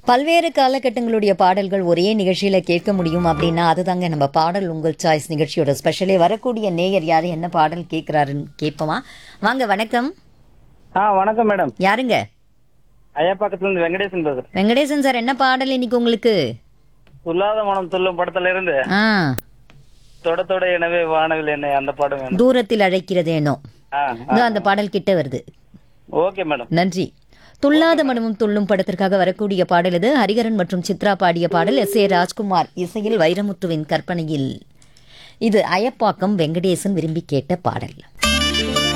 பல்வேறு காலகட்டங்களுடைய பாடல்கள் ஒரே நிகழ்ச்சியில கேட்க முடியும் அப்படின்னா அதுதாங்க நம்ம பாடல் உங்கள் சாய்ஸ் நிகழ்ச்சியோட ஸ்பெஷலே வரக்கூடிய நேயர் யாரு என்ன பாடல் கேட்குறாருன்னு கேட்போமா வாங்க வணக்கம் ஆ வணக்கம் மேடம் யாருங்க ஐயாப்பாக்கத்துல இருந்து வெங்கடேசன் பேசுறேன் வெங்கடேசன் சார் என்ன பாடல் இன்னைக்கு உங்களுக்கு துல்லாத மனம் துள்ளும் படத்துல இருந்து ஆ தொட தொட எனவே வானவில் என்ன அந்த பாடம் வேணும் தூரத்தில் அழைக்கிறதேனோ ஆ இதோ அந்த பாடல் கிட்ட வருது ஓகே மேடம் நன்றி துள்ளாத மனமும் துள்ளும் படத்திற்காக வரக்கூடிய பாடல் இது ஹரிகரன் மற்றும் சித்ரா பாடிய பாடல் எஸ் ஏ ராஜ்குமார் இசையில் வைரமுத்துவின் கற்பனையில் இது அயப்பாக்கம் வெங்கடேசன் விரும்பி கேட்ட பாடல்